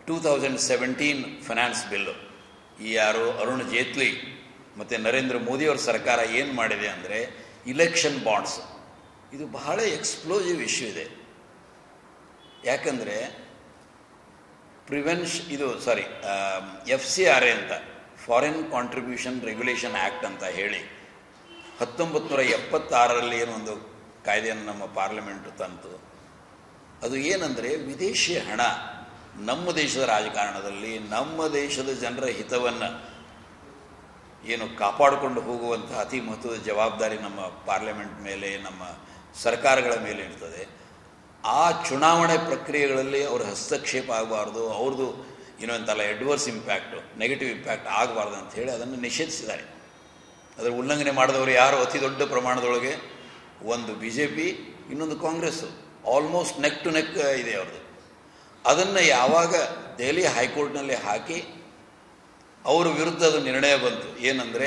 Two thousand seventeen finance bill ಈ ಯಾರು ಅರುಣ್ ಜೇಟ್ಲಿ ಮತ್ತು ನರೇಂದ್ರ ಮೋದಿಯವ್ರ ಸರ್ಕಾರ ಏನು ಮಾಡಿದೆ ಅಂದರೆ ಇಲೆಕ್ಷನ್ ಬಾಂಡ್ಸ್ ಇದು ಬಹಳ ಎಕ್ಸ್ಪ್ಲೋಸಿವ್ ಇಶ್ಯೂ ಇದೆ ಯಾಕಂದರೆ ಪ್ರಿವೆನ್ಷ್ ಇದು sorry F C R A ಅಂತ ಫಾರಿನ್ ಕಾಂಟ್ರಿಬ್ಯೂಷನ್ ರೆಗ್ಯುಲೇಷನ್ ಆ್ಯಕ್ಟ್ ಅಂತ ಹೇಳಿ ಹತ್ತೊಂಬತ್ತು ನೂರ ಎಪ್ಪತ್ತಾರರಲ್ಲಿ ಏನು ಒಂದು ಕಾಯ್ದೆಯನ್ನು ನಮ್ಮ ಪಾರ್ಲಿಮೆಂಟ್ ತಂತು ಅದು ಏನಂದರೆ ವಿದೇಶಿ ಹಣ ನಮ್ಮ ದೇಶದ ರಾಜಕಾರಣದಲ್ಲಿ ನಮ್ಮ ದೇಶದ ಜನರ ಹಿತವನ್ನು ಏನು ಕಾಪಾಡಿಕೊಂಡು ಹೋಗುವಂಥ ಅತಿ ಮಹತ್ವದ ಜವಾಬ್ದಾರಿ ನಮ್ಮ ಪಾರ್ಲಿಮೆಂಟ್ ಮೇಲೆ ನಮ್ಮ ಸರ್ಕಾರಗಳ ಮೇಲೆ ಇರ್ತದೆ ಆ ಚುನಾವಣೆ ಪ್ರಕ್ರಿಯೆಗಳಲ್ಲಿ ಅವರ ಹಸ್ತಕ್ಷೇಪ ಆಗಬಾರ್ದು ಅವ್ರದ್ದು ಏನೋ ಅಂತಲ್ಲ ಎಡ್ವರ್ಸ್ ಇಂಪ್ಯಾಕ್ಟು ನೆಗೆಟಿವ್ ಇಂಪ್ಯಾಕ್ಟ್ ಆಗಬಾರ್ದು ಅಂತ ಹೇಳಿ ಅದನ್ನು ನಿಷೇಧಿಸಿದ್ದಾರೆ ಅದರ ಉಲ್ಲಂಘನೆ ಮಾಡಿದವರು ಯಾರು ಅತಿ ದೊಡ್ಡ ಪ್ರಮಾಣದೊಳಗೆ ಒಂದು ಬಿ ಜೆ ಪಿ ಇನ್ನೊಂದು Congress almost neck to neck ಇದೆ ಅವ್ರದ್ದು ಅದನ್ನು ಯಾವಾಗ ದೆಹಲಿ ಹೈಕೋರ್ಟ್ನಲ್ಲಿ ಹಾಕಿ ಅವರ ವಿರುದ್ಧ ಅದು ನಿರ್ಣಯ ಬಂತು ಏನಂದರೆ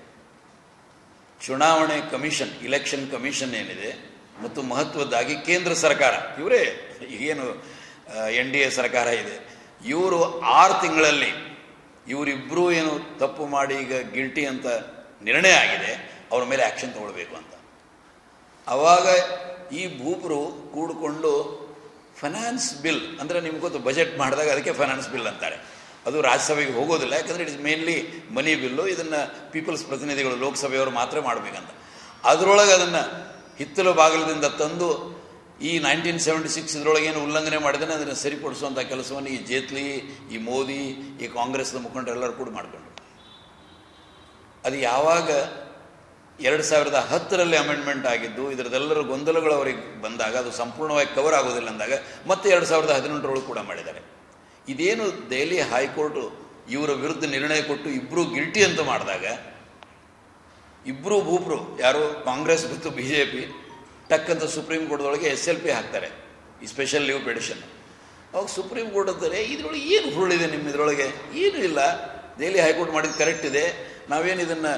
ಚುನಾವಣೆ ಕಮಿಷನ್ ಇಲೆಕ್ಷನ್ ಕಮಿಷನ್ ಏನಿದೆ ಮತ್ತು ಮಹತ್ವದ್ದಾಗಿ ಕೇಂದ್ರ ಸರ್ಕಾರ ಇವರೇ ಏನು ಎನ್ ಡಿ ಎ ಸರ್ಕಾರ ಇದೆ ಇವರು ಆರು ತಿಂಗಳಲ್ಲಿ ಇವರಿಬ್ಬರೂ ಏನು ತಪ್ಪು ಮಾಡಿ ಈಗ ಗಿಲ್ಟಿ ಅಂತ ನಿರ್ಣಯ ಆಗಿದೆ ಅವ್ರ ಮೇಲೆ ಆ್ಯಕ್ಷನ್ ತಗೊಳ್ಬೇಕು ಅಂತ ಆವಾಗ ಈ ಭೂಪರು ಕೂಡಿಕೊಂಡು ಫೈನಾನ್ಸ್ ಬಿಲ್ ಅಂದರೆ ನಿಮ್ಗೆ ಗೊತ್ತು ಬಜೆಟ್ ಮಾಡಿದಾಗ ಅದಕ್ಕೆ ಫೈನಾನ್ಸ್ ಬಿಲ್ ಅಂತಾರೆ ಅದು ರಾಜ್ಯಸಭೆಗೆ ಹೋಗೋದಿಲ್ಲ ಯಾಕಂದರೆ it is mainly money bill ಇದನ್ನು ಪೀಪಲ್ಸ್ ಪ್ರತಿನಿಧಿಗಳು ಲೋಕಸಭೆಯವರು ಮಾತ್ರ ಮಾಡಬೇಕಂತ ಅದರೊಳಗೆ ಅದನ್ನು ಹಿತ್ತಲು ಬಾಗಿಲದಿಂದ ತಂದು ಈ ನೈನ್ಟೀನ್ ಸೆವೆಂಟಿ ಸಿಕ್ಸ್ ಇದರೊಳಗೆ ಏನು ಉಲ್ಲಂಘನೆ ಮಾಡಿದಾನೆ ಅದನ್ನು ಸರಿಪಡಿಸುವಂಥ ಕೆಲಸವನ್ನು ಈ ಜೇತ್ಲಿ ಈ ಮೋದಿ ಈ ಕಾಂಗ್ರೆಸ್ನ ಮುಖಂಡರೆಲ್ಲರೂ ಕೂಡ ಮಾಡಿಕೊಂಡ್ರು ಅದು ಯಾವಾಗ ಎರಡು ಸಾವಿರದ ಹತ್ತರಲ್ಲಿ ಅಮೆಂಡ್ಮೆಂಟ್ ಆಗಿದ್ದು ಇದರದೆಲ್ಲರ ಗೊಂದಲಗಳು ಅವರಿಗೆ ಬಂದಾಗ ಅದು ಸಂಪೂರ್ಣವಾಗಿ ಕವರ್ ಆಗೋದಿಲ್ಲ ಅಂದಾಗ ಮತ್ತೆ ಎರಡು ಸಾವಿರದ ಹದಿನೆಂಟರೊಳಗೆ ಕೂಡ ಮಾಡಿದ್ದಾರೆ ಇದೇನು ದೆಹಲಿ ಹೈಕೋರ್ಟು ಇವರ ವಿರುದ್ಧ ನಿರ್ಣಯ ಕೊಟ್ಟು ಇಬ್ಬರು ಗಿಲ್ಟಿ ಅಂತ ಮಾಡಿದಾಗ ಇಬ್ಬರು ಭೂಪರು ಯಾರು ಕಾಂಗ್ರೆಸ್ ಮತ್ತು ಬಿ ಜೆ ಪಿ ಟಕ್ ಅಂತ ಸುಪ್ರೀಂ ಕೋರ್ಟ್ದೊಳಗೆ ಎಸ್ ಎಲ್ ಪಿ ಹಾಕ್ತಾರೆ ಈ ಸ್ಪೆಷಲ್ ಲೀವ್ ಪೆಡಿಷನ್ ಅವಾಗ ಸುಪ್ರೀಂ ಕೋರ್ಟ್ ಅಂತಾರೆ ಇದರೊಳಗೆ ಏನು ಹುರುಳಿದೆ ನಿಮ್ಮ ಇದರೊಳಗೆ ಏನೂ ಇಲ್ಲ ದೆಹಲಿ ಹೈಕೋರ್ಟ್ ಮಾಡಿದ್ದು ಕರೆಕ್ಟ್ ಇದೆ ನಾವೇನು ಇದನ್ನು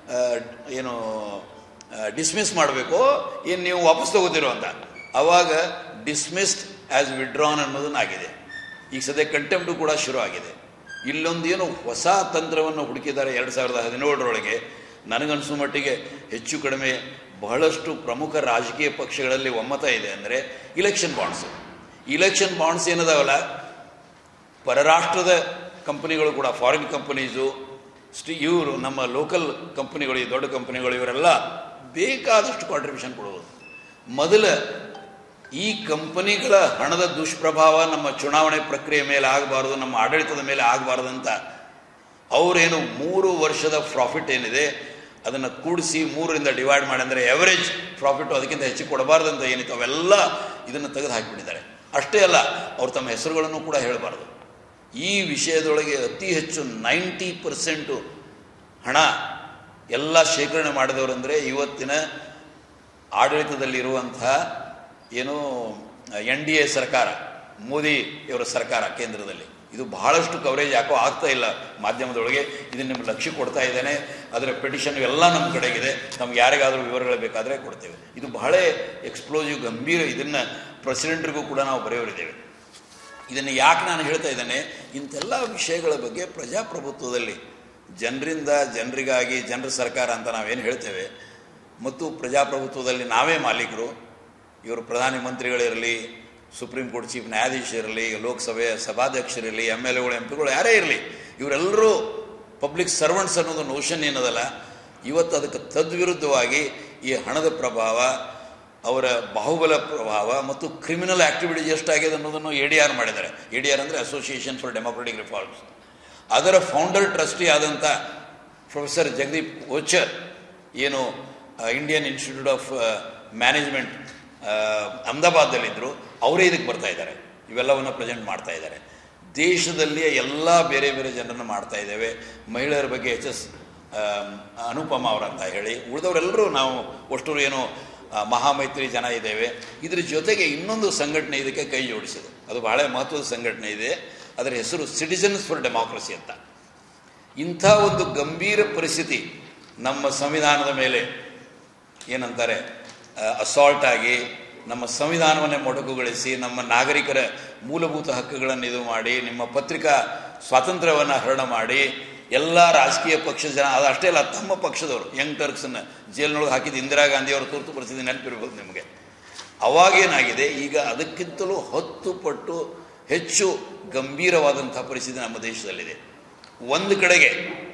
ಏನು ಡಿಸ್ಮಿಸ್ ಮಾಡಬೇಕು ಏನು ನೀವು ವಾಪಸ್ ತಗೋತಿರೋ ಅಂತ ಅವಾಗ ಡಿಸ್ಮಿಸ್ಡ್ ಆ್ಯಸ್ ವಿಡ್ರಾನ್ ಅನ್ನೋದನ್ನಾಗಿದೆ ಈಗ ಸದ್ಯ ಕಂಟೆಂಪ್ಟು ಕೂಡ ಶುರು ಆಗಿದೆ ಇಲ್ಲೊಂದು ಏನು ಹೊಸ ತಂತ್ರವನ್ನು ಹುಡುಕಿದ್ದಾರೆ ಎರಡು ಸಾವಿರದ ಹದಿನೇಳರೊಳಗೆ ನನಗನ್ಸೋ ಮಟ್ಟಿಗೆ ಹೆಚ್ಚು ಕಡಿಮೆ ಬಹಳಷ್ಟು ಪ್ರಮುಖ ರಾಜಕೀಯ ಪಕ್ಷಗಳಲ್ಲಿ ಒಮ್ಮತ ಇದೆ ಅಂದರೆ ಇಲೆಕ್ಷನ್ ಬಾಂಡ್ಸು ಇಲೆಕ್ಷನ್ ಬಾಂಡ್ಸ್ ಏನದಾವಲ್ಲ ಪರರಾಷ್ಟ್ರದ ಕಂಪನಿಗಳು ಕೂಡ ಫಾರಿನ್ ಕಂಪನೀಸು ಸ್ಟಿ ಇವರು ನಮ್ಮ ಲೋಕಲ್ ಕಂಪನಿಗಳು ಈ ದೊಡ್ಡ ಕಂಪನಿಗಳು ಇವರೆಲ್ಲ ಬೇಕಾದಷ್ಟು ಕಾಂಟ್ರಿಬ್ಯೂಷನ್ ಕೊಡುವುದು ಮೊದಲ ಈ ಕಂಪನಿಗಳ ಹಣದ ದುಷ್ಪ್ರಭಾವ ನಮ್ಮ ಚುನಾವಣೆ ಪ್ರಕ್ರಿಯೆ ಮೇಲೆ ಆಗಬಾರ್ದು ನಮ್ಮ ಆಡಳಿತದ ಮೇಲೆ ಆಗಬಾರ್ದು ಅಂತ ಅವರೇನು ಮೂರು ವರ್ಷದ ಪ್ರಾಫಿಟ್ ಏನಿದೆ ಅದನ್ನು ಕೂಡಿಸಿ ಮೂರರಿಂದ ಡಿವೈಡ್ ಮಾಡಿ ಅಂದರೆ ಎವರೇಜ್ ಪ್ರಾಫಿಟ್ ಅದಕ್ಕಿಂತ ಹೆಚ್ಚು ಕೊಡಬಾರ್ದು ಅಂತ ಏನಿತ್ತು ಅವೆಲ್ಲ ಇದನ್ನು ತೆಗೆದು ಹಾಕಿಬಿಟ್ಟಿದ್ದಾರೆ ಅಷ್ಟೇ ಅಲ್ಲ ಅವ್ರು ತಮ್ಮ ಹೆಸರುಗಳನ್ನು ಕೂಡ ಹೇಳಬಾರ್ದು ಈ ವಿಷಯದೊಳಗೆ ಅತಿ ಹೆಚ್ಚು ನೈಂಟಿ ಪರ್ಸೆಂಟು ಹಣ ಎಲ್ಲ ಶೇಖರಣೆ ಮಾಡಿದವರಂದರೆ ಇವತ್ತಿನ ಆಡಳಿತದಲ್ಲಿರುವಂತಹ ಏನು ಎನ್ ಡಿ ಎ ಸರ್ಕಾರ ಮೋದಿ ಇವರ ಸರ್ಕಾರ ಕೇಂದ್ರದಲ್ಲಿ ಇದು ಬಹಳಷ್ಟು ಕವರೇಜ್ ಯಾಕೋ ಆಗ್ತಾ ಇಲ್ಲ ಮಾಧ್ಯಮದೊಳಗೆ ಇದನ್ನು ನಿಮ್ಗೆ ಲಕ್ಷ್ಯ ಕೊಡ್ತಾ ಇದ್ದೇನೆ ಅದರ ಪೆಟಿಷನ್ ಎಲ್ಲ ನಮ್ಮ ಕಡೆಗಿದೆ ನಮ್ಗೆ ಯಾರಿಗಾದರೂ ವಿವರಗಳು ಬೇಕಾದರೆ ಕೊಡ್ತೇವೆ ಇದು ಬಹಳ ಎಕ್ಸ್ಪ್ಲೋಸಿವ್ ಗಂಭೀರ ಇದನ್ನು ಪ್ರೆಸಿಡೆಂಟ್ರಿಗೂ ಕೂಡ ನಾವು ಬರೆಯೋರಿದ್ದೇವೆ ಇದನ್ನು ಯಾಕೆ ನಾನು ಹೇಳ್ತಾ ಇದ್ದೇನೆ ಇಂಥೆಲ್ಲ ವಿಷಯಗಳ ಬಗ್ಗೆ ಪ್ರಜಾಪ್ರಭುತ್ವದಲ್ಲಿ ಜನರಿಂದ ಜನರಿಗಾಗಿ ಜನರ ಸರ್ಕಾರ ಅಂತ ನಾವೇನು ಹೇಳ್ತೇವೆ ಮತ್ತು ಪ್ರಜಾಪ್ರಭುತ್ವದಲ್ಲಿ ನಾವೇ ಮಾಲೀಕರು ಇವರು ಪ್ರಧಾನಿ ಮಂತ್ರಿಗಳಿರಲಿ ಸುಪ್ರೀಂ ಕೋರ್ಟ್ ಚೀಫ್ ನ್ಯಾಯಾಧೀಶ ಇರಲಿ ಲೋಕಸಭೆಯ ಸಭಾಧ್ಯಕ್ಷರಿರಲಿ ಎಮ್ ಎಲ್ ಎಗಳು ಎಂ ಪಿಗಳು ಯಾರೇ ಇರಲಿ ಇವರೆಲ್ಲರೂ ಪಬ್ಲಿಕ್ ಸರ್ವೆಂಟ್ಸ್ ಅನ್ನೋದು ನೋಷನ್ ಏನದಲ್ಲ ಇವತ್ತು ಅದಕ್ಕೆ ತದ್ವಿರುದ್ಧವಾಗಿ ಈ ಹಣದ ಪ್ರಭಾವ ಅವರ ಬಾಹುಬಲ ಪ್ರಭಾವ ಮತ್ತು ಕ್ರಿಮಿನಲ್ ಆಕ್ಟಿವಿಟೀಸ್ ಎಷ್ಟಾಗಿದೆ ಅನ್ನೋದನ್ನು ಎ ಡಿ ಆರ್ ಮಾಡಿದ್ದಾರೆ ಎ ಡಿ ಆರ್ ಅಂದರೆ ಅಸೋಸಿಯೇಷನ್ ಫಾರ್ ಡೆಮೋಕ್ರೆಟಿಕ್ ರಿಫಾರ್ಮ್ಸ್ ಅದರ ಫೌಂಡರ್ ಟ್ರಸ್ಟಿ ಆದಂಥ ಪ್ರೊಫೆಸರ್ ಜಗದೀಪ್ ಕೋಚರ್ ಏನು ಇಂಡಿಯನ್ ಇನ್ಸ್ಟಿಟ್ಯೂಟ್ ಆಫ್ ಮ್ಯಾನೇಜ್ಮೆಂಟ್ ಅಹಮದಾಬಾದಲ್ಲಿದ್ದರು ಅವರೇ ಇದಕ್ಕೆ ಬರ್ತಾ ಇದ್ದಾರೆ ಇವೆಲ್ಲವನ್ನು ಪ್ರೆಸೆಂಟ್ ಮಾಡ್ತಾ ಇದ್ದಾರೆ ದೇಶದಲ್ಲಿ ಎಲ್ಲ ಬೇರೆ ಬೇರೆ ಜನರನ್ನು ಮಾಡ್ತಾ ಇದ್ದೇವೆ ಮಹಿಳೆಯರ ಬಗ್ಗೆ ಎಚ್ ಎಸ್ ಅನುಪಮ ಅವರಂತ ಹೇಳಿ ಉಳಿದವರೆಲ್ಲರೂ ನಾವು ಅಷ್ಟು ಏನು ಮಹಾಮೈತ್ರಿ ಜನ ಇದ್ದೇವೆ ಇದ್ರ ಜೊತೆಗೆ ಇನ್ನೊಂದು ಸಂಘಟನೆ ಇದಕ್ಕೆ ಕೈ ಜೋಡಿಸಿದೆ ಅದು ಬಹಳ ಮಹತ್ವದ ಸಂಘಟನೆ ಇದೆ ಅದರ ಹೆಸರು ಸಿಟಿಸನ್ಸ್ ಫಾರ್ ಡೆಮಾಕ್ರಸಿ ಅಂತ ಇಂಥ ಒಂದು ಗಂಭೀರ ಪರಿಸ್ಥಿತಿ ನಮ್ಮ ಸಂವಿಧಾನದ ಮೇಲೆ ಏನಂತಾರೆ ಅಸಾಲ್ಟ್ ಆಗಿ ನಮ್ಮ ಸಂವಿಧಾನವನ್ನೇ ಮೊಟಕುಗೊಳಿಸಿ ನಮ್ಮ ನಾಗರಿಕರ ಮೂಲಭೂತ ಹಕ್ಕುಗಳನ್ನು ಇದು ಮಾಡಿ ನಿಮ್ಮ ಪತ್ರಿಕಾ ಸ್ವಾತಂತ್ರ್ಯವನ್ನು ಹರಣ ಮಾಡಿ ಎಲ್ಲ ರಾಜಕೀಯ ಪಕ್ಷದ ಜನ ಅದು ಅಷ್ಟೇ ಅಲ್ಲ ತಮ್ಮ ಪಕ್ಷದವರು ಯಂಗ್ ಟರ್ಕ್ಸನ್ನು ಜೈಲಿನೊಳಗೆ ಹಾಕಿದ ಇಂದಿರಾ ಗಾಂಧಿಯವರ ತುರ್ತು ಪರಿಸ್ಥಿತಿ ನೆನಪಿರ್ಬೋದು ನಿಮಗೆ ಅವಾಗೇನಾಗಿದೆ ಈಗ ಅದಕ್ಕಿಂತಲೂ ಹತ್ತು ಪಟ್ಟು ಹೆಚ್ಚು ಗಂಭೀರವಾದಂಥ ಪರಿಸ್ಥಿತಿ ನಮ್ಮ ದೇಶದಲ್ಲಿದೆ ಒಂದು ಕಡೆಗೆ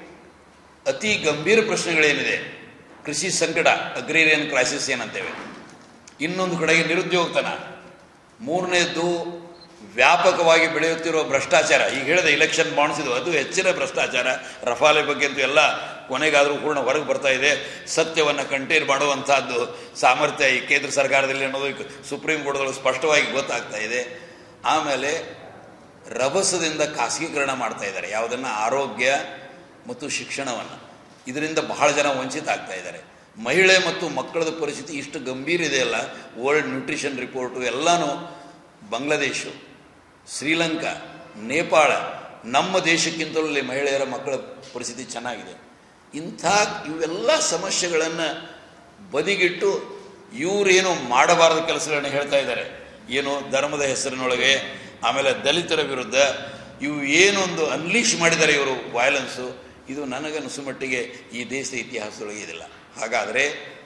ಅತಿ ಗಂಭೀರ ಪ್ರಶ್ನೆಗಳೇನಿದೆ ಕೃಷಿ ಸಂಕಟ ಅಗ್ರೇರಿಯನ್ ಕ್ರೈಸಿಸ್ ಏನಂತೇವೆ ಇನ್ನೊಂದು ಕಡೆಗೆ ನಿರುದ್ಯೋಗತನ ಮೂರನೇದ್ದು ವ್ಯಾಪಕವಾಗಿ ಬೆಳೆಯುತ್ತಿರುವ ಭ್ರಷ್ಟಾಚಾರ ಈಗ ಹೇಳಿದೆ ಇಲೆಕ್ಷನ್ ಬಾಂಡ್ಸ್ ಇದು ಅದು ಹೆಚ್ಚಿನ ಭ್ರಷ್ಟಾಚಾರ ರಫಾಲೆ ಬಗ್ಗೆ ಅಂತೂ ಎಲ್ಲ ಕೊನೆಗಾದರೂ ಪೂರ್ಣ ಹೊರಗೆ ಬರ್ತಾ ಇದೆ ಸತ್ಯವನ್ನು ಕಂಟೈನ್ ಮಾಡುವಂಥದ್ದು ಸಾಮರ್ಥ್ಯ ಈ ಕೇಂದ್ರ ಸರ್ಕಾರದಲ್ಲಿ ಅನ್ನೋದು ಈಗ ಸುಪ್ರೀಂ ಕೋರ್ಟ್ದೊಳಗೆ ಸ್ಪಷ್ಟವಾಗಿ ಗೊತ್ತಾಗ್ತಾ ಇದೆ ಆಮೇಲೆ ರಭಸದಿಂದ ಖಾಸಗೀಕರಣ ಮಾಡ್ತಾ ಇದ್ದಾರೆ ಯಾವುದನ್ನು ಆರೋಗ್ಯ ಮತ್ತು ಶಿಕ್ಷಣವನ್ನು ಇದರಿಂದ ಬಹಳ ಜನ ವಂಚಿತ ಆಗ್ತಾ ಇದ್ದಾರೆ ಮಹಿಳೆ ಮತ್ತು ಮಕ್ಕಳದ ಪರಿಸ್ಥಿತಿ ಇಷ್ಟು ಗಂಭೀರ ಇದೆಯಲ್ಲ ವರ್ಲ್ಡ್ ನ್ಯೂಟ್ರಿಷನ್ ರಿಪೋರ್ಟು ಎಲ್ಲನೂ ಬಾಂಗ್ಲಾದೇಶ ಶ್ರೀಲಂಕಾ ನೇಪಾಳ ನಮ್ಮ ದೇಶಕ್ಕಿಂತಲೂ ಇಲ್ಲಿ ಮಹಿಳೆಯರ ಮಕ್ಕಳ ಪರಿಸ್ಥಿತಿ ಚೆನ್ನಾಗಿದೆ ಇಂಥ ಇವೆಲ್ಲ ಸಮಸ್ಯೆಗಳನ್ನು ಬದಿಗಿಟ್ಟು ಇವರೇನು ಮಾಡಬಾರದ ಕೆಲಸಗಳನ್ನ ಹೇಳ್ತಾ ಇದ್ದಾರೆ ಏನು ಧರ್ಮದ ಹೆಸರಿನೊಳಗೆ ಆಮೇಲೆ ದಲಿತರ ವಿರುದ್ಧ ಇವು ಏನೊಂದು ಅನ್ಲೀಶ್ ಮಾಡಿದ್ದಾರೆ ಇವರು ವಯಲೆನ್ಸು ಇದು ನನಗನ್ನಿಸು ಮಟ್ಟಿಗೆ ಈ ದೇಶದ ಇತಿಹಾಸದೊಳಗೆ ಇದಿಲ್ಲ ಹಾಗಾದರೆ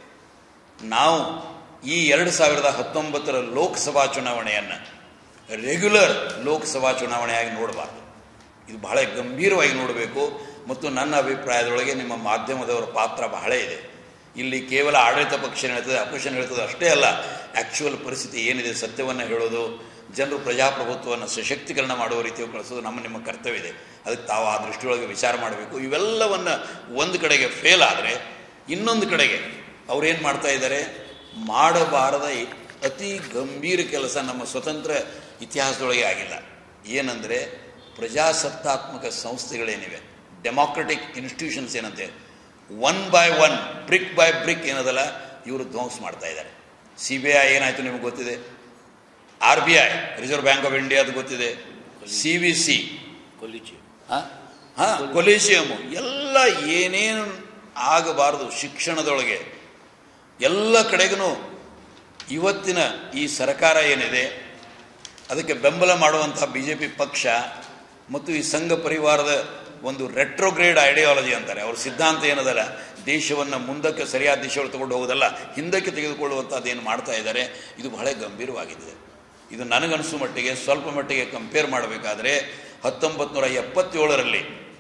ನಾವು ಈ ಎರಡು ಸಾವಿರದ ಹತ್ತೊಂಬತ್ತರ ಲೋಕಸಭಾ ಚುನಾವಣೆಯನ್ನು ರೆಗ್ಯುಲರ್ ಲೋಕಸಭಾ ಚುನಾವಣೆಯಾಗಿ ನೋಡಬಾರ್ದು ಇದು ಬಹಳ ಗಂಭೀರವಾಗಿ ನೋಡಬೇಕು ಮತ್ತು ನನ್ನ ಅಭಿಪ್ರಾಯದೊಳಗೆ ನಿಮ್ಮ ಮಾಧ್ಯಮದವರ ಪಾತ್ರ ಬಹಳ ಇದೆ ಇಲ್ಲಿ ಕೇವಲ ಆಡಳಿತ ಪಕ್ಷ ಹೇಳ್ತದೆ ಅಪೋಸಿಷನ್ ಹೇಳ್ತದೆ ಅಷ್ಟೇ ಅಲ್ಲ ಆ್ಯಕ್ಚುಯಲ್ ಪರಿಸ್ಥಿತಿ ಏನಿದೆ ಸತ್ಯವನ್ನು ಹೇಳೋದು ಜನರು ಪ್ರಜಾಪ್ರಭುತ್ವವನ್ನು ಸಶಕ್ತೀಕರಣ ಮಾಡುವ ರೀತಿಯಲ್ಲಿ ಕಳಿಸೋದು ನಮ್ಮ ನಿಮ್ಮ ಕರ್ತವ್ಯ ಇದೆ ಅದಕ್ಕೆ ತಾವು ಆ ದೃಷ್ಟಿಯೊಳಗೆ ವಿಚಾರ ಮಾಡಬೇಕು ಇವೆಲ್ಲವನ್ನು ಒಂದು ಕಡೆಗೆ ಫೇಲ್ ಆದರೆ ಇನ್ನೊಂದು ಕಡೆಗೆ ಅವ್ರೇನು ಮಾಡ್ತಾ ಇದ್ದಾರೆ ಮಾಡಬಾರದ ಅತಿ ಗಂಭೀರ ಕೆಲಸ ನಮ್ಮ ಸ್ವತಂತ್ರ ಇತಿಹಾಸದೊಳಗೆ ಆಗಿಲ್ಲ ಏನಂದರೆ ಪ್ರಜಾಸತ್ತಾತ್ಮಕ ಸಂಸ್ಥೆಗಳೇನಿವೆ ಡೆಮಾಕ್ರೆಟಿಕ್ ಇನ್ಸ್ಟಿಟ್ಯೂಷನ್ಸ್ ಏನಂತೆ one by one brick by brick ಏನದಲ್ಲ ಇವರು ಧ್ವಂಸ ಮಾಡ್ತಾ ಇದ್ದಾರೆ ಸಿ ಬಿ ಐ ಏನಾಯಿತು ನಿಮಗೆ ಗೊತ್ತಿದೆ R B I Reserve Bank of ಇಂಡಿಯಾದ ಗೊತ್ತಿದೆ ಸಿ ವಿ ಸಿ ಕೊಲ್ಲಿಚಿ ಹಾಂ ಕೊಲೇಶಿಯಮು ಎಲ್ಲ ಏನೇನು ಆಗಬಾರದು ಶಿಕ್ಷಣದೊಳಗೆ ಎಲ್ಲ ಕಡೆಗೂ ಇವತ್ತಿನ ಈ ಸರ್ಕಾರ ಏನಿದೆ ಅದಕ್ಕೆ ಬೆಂಬಲ ಮಾಡುವಂಥ ಬಿ ಜೆ ಪಿ ಪಕ್ಷ ಮತ್ತು ಈ ಸಂಘ ಪರಿವಾರದ ಒಂದು ರೆಟ್ರೋಗ್ರೇಡ್ ಐಡಿಯಾಲಜಿ ಅಂತಾರೆ ಅವ್ರ ಸಿದ್ಧಾಂತ ಏನದಲ್ಲ ದೇಶವನ್ನು ಮುಂದಕ್ಕೆ ಸರಿಯಾದ ದಿಶೆಯಲ್ಲಿ ತಗೊಂಡು ಹೋಗೋದಲ್ಲ ಹಿಂದಕ್ಕೆ ತೆಗೆದುಕೊಳ್ಳುವಂಥದ್ದು ಏನು ಮಾಡ್ತಾ ಇದ್ದಾರೆ ಇದು ಬಹಳ ಗಂಭೀರವಾಗಿದೆ ಇದು ನನಗನ್ಸು ಮಟ್ಟಿಗೆ ಸ್ವಲ್ಪ ಮಟ್ಟಿಗೆ ಕಂಪೇರ್ ಮಾಡಬೇಕಾದ್ರೆ ಹತ್ತೊಂಬತ್ತು ನೂರ ಎಪ್ಪತ್ತೇಳರಲ್ಲಿ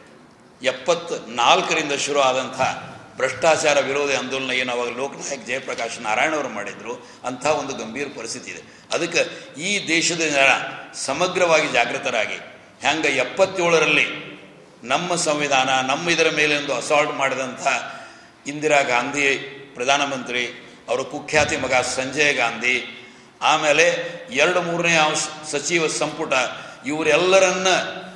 ಎಪ್ಪತ್ ನಾಲ್ಕರಿಂದ ಶುರು ಆದಂಥ ಭ್ರಷ್ಟಾಚಾರ ವಿರೋಧಿ ಆಂದೋಲನ ಏನು ಅವಾಗ ಲೋಕನಾಯಕ್ ಜಯಪ್ರಕಾಶ್ ನಾರಾಯಣ ಅವರು ಮಾಡಿದ್ರು ಅಂಥ ಒಂದು ಗಂಭೀರ ಪರಿಸ್ಥಿತಿ ಇದೆ ಅದಕ್ಕೆ ಈ ದೇಶದ ಜನ ಸಮಗ್ರವಾಗಿ ಜಾಗೃತರಾಗಿ ಹೆಂಗೆ ಎಪ್ಪತ್ತೇಳರಲ್ಲಿ ನಮ್ಮ ಸಂವಿಧಾನ ನಮ್ಮ ಇದರ ಮೇಲೆ ಒಂದು ಅಸಾಲ್ಟ್ ಮಾಡಿದಂಥ ಇಂದಿರಾ ಗಾಂಧಿ ಪ್ರಧಾನಮಂತ್ರಿ ಅವರ ಕುಖ್ಯಾತಿ ಮಗ ಸಂಜಯ್ ಗಾಂಧಿ ಆಮೇಲೆ ಎರಡು ಮೂರನೇ ಅಂಶ ಸಚಿವ ಸಂಪುಟ ಇವರೆಲ್ಲರನ್ನ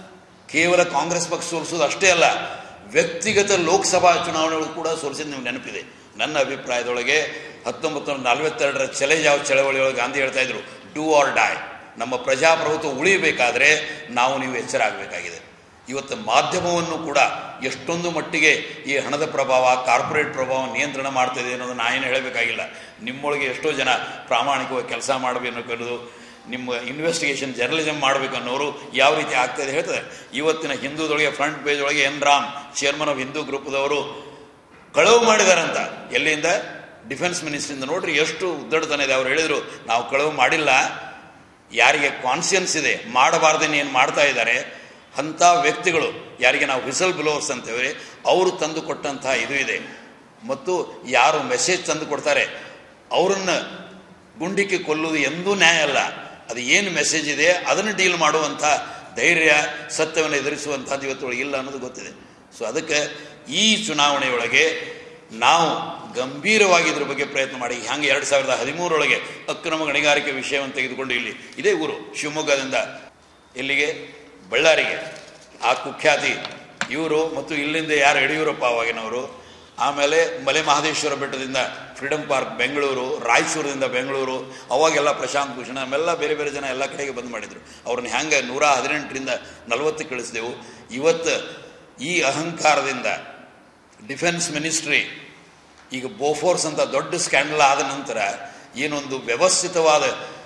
ಕೇವಲ ಕಾಂಗ್ರೆಸ್ ಪಕ್ಷ ಸೋಲಿಸೋದು ಅಷ್ಟೇ ಅಲ್ಲ ವ್ಯಕ್ತಿಗತ ಲೋಕಸಭಾ ಚುನಾವಣೆಗಳು ಕೂಡ ಸೋಲಿಸಿದ ನೀವು ನೆನಪಿದೆ ನನ್ನ ಅಭಿಪ್ರಾಯದೊಳಗೆ ಹತ್ತೊಂಬತ್ತು ನೂರ ನಲವತ್ತೆರಡರ ಚಲೆಜಾವ್ ಚಳವಳಿಯೊಳಗೆ ಗಾಂಧಿ ಹೇಳ್ತಾ ಇದ್ರು ಡೂ ಆರ್ ಡೈ ನಮ್ಮ ಪ್ರಜಾಪ್ರಭುತ್ವ ಉಳಿಯಬೇಕಾದ್ರೆ ನಾವು ನೀವು ಎಚ್ಚರ ಆಗಬೇಕಾಗಿದೆ ಇವತ್ತು ಮಾಧ್ಯಮವನ್ನು ಕೂಡ ಎಷ್ಟೊಂದು ಮಟ್ಟಿಗೆ ಈ ಹಣದ ಪ್ರಭಾವ ಕಾರ್ಪೊರೇಟ್ ಪ್ರಭಾವ ನಿಯಂತ್ರಣ ಮಾಡ್ತಿದೆ ಅನ್ನೋದು ನಾ ಏನು ಹೇಳಬೇಕಾಗಿಲ್ಲ ನಿಮ್ಮೊಳಗೆ ಎಷ್ಟೋ ಜನ ಪ್ರಾಮಾಣಿಕವಾಗಿ ಕೆಲಸ ಮಾಡಬೇಕು ಅನ್ನೋದು ನಿಮ್ಮ ಇನ್ವೆಸ್ಟಿಗೇಷನ್ ಜರ್ನಲಿಸಮ್ ಮಾಡಬೇಕು ಅನ್ನೋರು ಯಾವ ರೀತಿ ಆಗ್ತಾಯಿದೆ ಹೇಳ್ತಾರೆ ಇವತ್ತಿನ ಹಿಂದೂದೊಳಗೆ ಫ್ರಂಟ್ ಪೇಜ್ ಒಳಗೆ N Ram chairman of Hindu ಗ್ರೂಪ್ದವರು ಕಳವು ಮಾಡಿದಾರಂತ ಎಲ್ಲಿಂದ ಡಿಫೆನ್ಸ್ ಮಿನಿಸ್ಟ್ರಿಂದ ನೋಡ್ರಿ ಎಷ್ಟು ಉದ್ದಡತನ ಇದೆ ಅವ್ರು ಹೇಳಿದರು ನಾವು ಕಳವು ಮಾಡಿಲ್ಲ ಯಾರಿಗೆ ಕಾನ್ಸಿಯನ್ಸ್ ಇದೆ ಮಾಡಬಾರ್ದೇನು ಏನು ಮಾಡ್ತಾ ಇದ್ದಾರೆ ಅಂಥ ವ್ಯಕ್ತಿಗಳು ಯಾರಿಗೆ ನಾವು ವಿಸಲ್ ಬ್ಲೋವರ್ಸ್ ಅಂತೇವೆ ಅವರು ತಂದು ಕೊಟ್ಟಂಥ ಇದು ಇದೆ ಮತ್ತು ಯಾರು ಮೆಸೇಜ್ ತಂದು ಕೊಡ್ತಾರೆ ಅವರನ್ನು ಗುಂಡಿಕ್ಕೆ ಕೊಲ್ಲುವುದು ಎಂದೂ ನ್ಯಾಯ ಅಲ್ಲ ಅದು ಏನು ಮೆಸೇಜ್ ಇದೆ ಅದನ್ನು ಡೀಲ್ ಮಾಡುವಂಥ ಧೈರ್ಯ ಸತ್ಯವನ್ನು ಎದುರಿಸುವಂಥದ್ದು ಇವತ್ತೊಳಗೆ ಇಲ್ಲ ಅನ್ನೋದು ಗೊತ್ತಿದೆ ಸೊ ಅದಕ್ಕೆ ಈ ಚುನಾವಣೆಯೊಳಗೆ ನಾವು ಗಂಭೀರವಾಗಿ ಇದ್ರ ಬಗ್ಗೆ ಪ್ರಯತ್ನ ಮಾಡಿ ಹಂಗೆ ಎರಡು ಸಾವಿರದ ಹದಿಮೂರರೊಳಗೆ ಅಕ್ರಮ ಗಣಿಗಾರಿಕೆ ವಿಷಯವನ್ನು ತೆಗೆದುಕೊಂಡು ಇಲ್ಲಿ ಇದೇ ಊರು ಶಿವಮೊಗ್ಗದಿಂದ ಎಲ್ಲಿಗೆ ಬಳ್ಳಾರಿಗೆ ಆ ಕುಖ್ಯಾತಿ ಇವರು ಮತ್ತು ಇಲ್ಲಿಂದ ಯಾರು ಯಡಿಯೂರಪ್ಪ ಅವಾಗಿನವರು ಆಮೇಲೆ ಮಲೆ ಮಹದೇಶ್ವರ ಬೆಟ್ಟದಿಂದ ಫ್ರೀಡಮ್ ಪಾರ್ಕ್ ಬೆಂಗಳೂರು ರಾಯಚೂರಿನಿಂದ ಬೆಂಗಳೂರು ಅವಾಗೆಲ್ಲ ಪ್ರಶಾಂತ್ ಭೂಷಣ ನಮ್ಮೆಲ್ಲ ಬೇರೆ ಬೇರೆ ಜನ ಎಲ್ಲ ಕಡೆಗೆ ಬಂದು ಮಾಡಿದರು ಅವ್ರನ್ನ ಹೆಂಗೆ ನೂರ ಹದಿನೆಂಟರಿಂದ ನಲವತ್ತಕ್ಕೆ ಕಳಿಸಿದೆವು ಇವತ್ತು ಈ ಅಹಂಕಾರದಿಂದ ಡಿಫೆನ್ಸ್ ಮಿನಿಸ್ಟ್ರಿ ಈಗ ಬೋಫೋರ್ಸ್ ಅಂತ ದೊಡ್ಡ ಸ್ಕ್ಯಾಂಡಲ್ ಆದ ನಂತರ ಏನೊಂದು ವ್ಯವಸ್ಥಿತವಾದ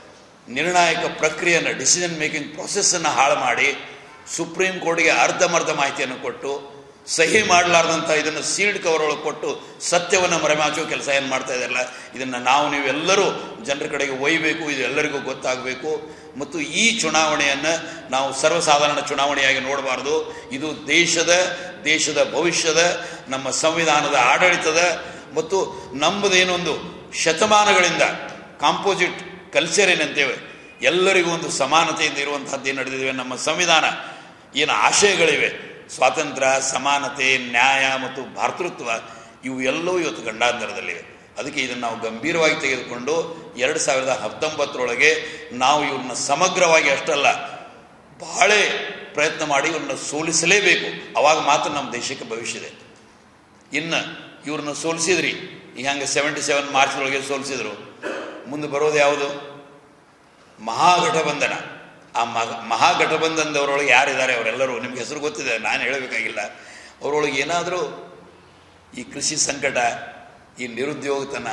ನಿರ್ಣಾಯಕ ಪ್ರಕ್ರಿಯೆಯನ್ನು ಡಿಸಿಷನ್ ಮೇಕಿಂಗ್ ಪ್ರೊಸೆಸ್ಸನ್ನು ಹಾಳು ಮಾಡಿ ಸುಪ್ರೀಂ ಕೋರ್ಟ್ಗೆ ಅರ್ಧಮರ್ಧ ಮಾಹಿತಿಯನ್ನು ಕೊಟ್ಟು ಸಹಿ ಮಾಡಲಾರ್ದಂಥ ಇದನ್ನು ಸೀಲ್ಡ್ ಕವರ್ ಒಳಗೆ ಕೊಟ್ಟು ಸತ್ಯವನ್ನು ಮರೆಮಾಚುವ ಕೆಲಸ ಏನು ಮಾಡ್ತಾ ಇದ್ದಾರಲ್ಲ ಇದನ್ನು ನಾವು ನೀವೆಲ್ಲರೂ ಜನರ ಕಡೆಗೆ ಒಯ್ಯಬೇಕು ಇದು ಎಲ್ಲರಿಗೂ ಗೊತ್ತಾಗಬೇಕು ಮತ್ತು ಈ ಚುನಾವಣೆಯನ್ನು ನಾವು ಸರ್ವಸಾಧಾರಣ ಚುನಾವಣೆಯಾಗಿ ನೋಡಬಾರ್ದು ಇದು ದೇಶದ ದೇಶದ ಭವಿಷ್ಯದ ನಮ್ಮ ಸಂವಿಧಾನದ ಆಡಳಿತದ ಮತ್ತು ನಮ್ಮದೇನೊಂದು ಶತಮಾನಗಳಿಂದ ಕಾಂಪೋಸಿಟ್ ಕಲ್ಚರ್ ಏನಂತೇವೆ ಎಲ್ಲರಿಗೂ ಒಂದು ಸಮಾನತೆಯಿಂದ ಇರುವಂತಹದ್ದು ಏನು ನಡೆದಿವೆ ನಮ್ಮ ಸಂವಿಧಾನ ಏನು ಆಶಯಗಳಿವೆ ಸ್ವಾತಂತ್ರ್ಯ ಸಮಾನತೆ ನ್ಯಾಯ ಮತ್ತು ಭಾತೃತ್ವ ಇವು ಎಲ್ಲವೂ ಇವತ್ತು ಗಂಡಾಂತರದಲ್ಲಿವೆ ಅದಕ್ಕೆ ಇದನ್ನು ನಾವು ಗಂಭೀರವಾಗಿ ತೆಗೆದುಕೊಂಡು ಎರಡು ಸಾವಿರದ ಹತ್ತೊಂಬತ್ತರೊಳಗೆ ನಾವು ಇವ್ರನ್ನ ಸಮಗ್ರವಾಗಿ ಅಷ್ಟಲ್ಲ ಬಹಳ ಪ್ರಯತ್ನ ಮಾಡಿ ಇವ್ರನ್ನ ಸೋಲಿಸಲೇಬೇಕು ಅವಾಗ ಮಾತ್ರ ನಮ್ಮ ದೇಶಕ್ಕೆ ಭವಿಷ್ಯ ಇದೆ ಇನ್ನು ಇವ್ರನ್ನ ಸೋಲಿಸಿದ್ರಿ ಈಗ ಹಂಗೆ ಸೆವೆಂಟಿ ಸೆವೆನ್ ಮಾರ್ಚ್ನೊಳಗೆ ಸೋಲಿಸಿದ್ರು ಮುಂದೆ ಬರೋದು ಯಾವುದು ಮಹಾಗಠಬಂಧನ ಆ ಮಹ ಮಹಾಗಠಬಂಧನದವರೊಳಗೆ ಯಾರಿದ್ದಾರೆ ಅವರೆಲ್ಲರೂ ನಿಮ್ಗೆ ಹೆಸರು ಗೊತ್ತಿದೆ ನಾನು ಹೇಳಬೇಕಾಗಿಲ್ಲ ಅವರೊಳಗೆ ಏನಾದರೂ ಈ ಕೃಷಿ ಸಂಕಟ ಈ ನಿರುದ್ಯೋಗತನ